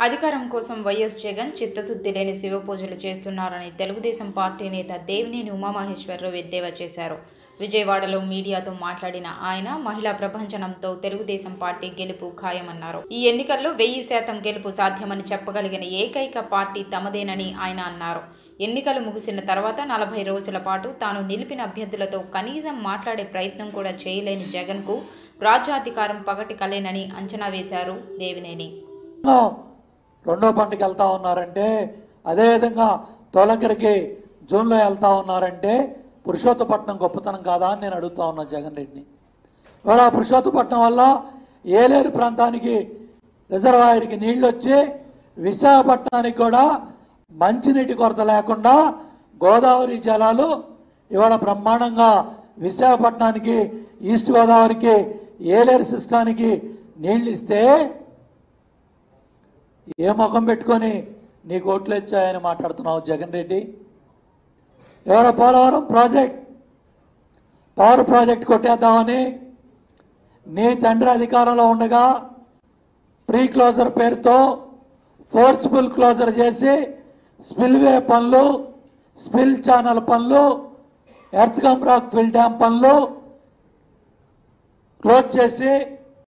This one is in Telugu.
అధికారం కోసం వైఎస్ జగన్ చిత్తశుద్ధి లేని శివ పూజలు చేస్తున్నారని తెలుగుదేశం పార్టీ నేత దేవినేని ఉమామహేశ్వరరావు ఎద్దేవా చేశారు విజయవాడలో మీడియాతో మాట్లాడిన ఆయన మహిళా ప్రభంజనంతో తెలుగుదేశం పార్టీ గెలుపు ఖాయమన్నారు ఈ ఎన్నికల్లో వెయ్యి శాతం గెలుపు సాధ్యమని చెప్పగలిగిన ఏకైక పార్టీ తమదేనని ఆయన అన్నారు ఎన్నికలు ముగిసిన తర్వాత నలభై రోజుల పాటు తాను నిలిపిన అభ్యర్థులతో కనీసం మాట్లాడే ప్రయత్నం కూడా చేయలేని జగన్కు రాజ్యాధికారం పగటి కలేనని అంచనా వేశారు దేవినేని లో రెండో పంటకి వెళ్తా ఉన్నారంటే అదేవిధంగా తోలకరికి జూన్లో వెళ్తా ఉన్నారంటే పురుషోత్తపట్నం గొప్పతనం కాదా అని నేను అడుగుతా ఉన్నా జగన్ రెడ్డిని ఇవాళ ఆ పురుషోత్తపట్నం వల్ల ఏలేరు ప్రాంతానికి రిజర్వాయర్కి నీళ్ళు వచ్చి విశాఖపట్నానికి కూడా మంచినీటి కొరత లేకుండా గోదావరి జలాలు ఇవాళ బ్రహ్మాండంగా విశాఖపట్నానికి ఈస్ట్ గోదావరికి ఏలేరు సిస్టానికి నీళ్ళు ఇస్తే ఏ ముఖం పెట్టుకొని నీకు ఓట్లు ఇచ్చాయని మాట్లాడుతున్నావు జగన్ రెడ్డి ఎవరో పోలవరం ప్రాజెక్ట్ పవర్ ప్రాజెక్ట్ కొట్టేద్దామని నీ తండ్రి అధికారంలో ఉండగా ప్రీ క్లోజర్ పేరుతో ఫోర్స్ఫుల్ క్లోజర్ చేసి స్పిల్వే పనులు స్పిల్ ఛానల్ పనులు earth cum rock fill dam పనులు క్లోజ్ చేసి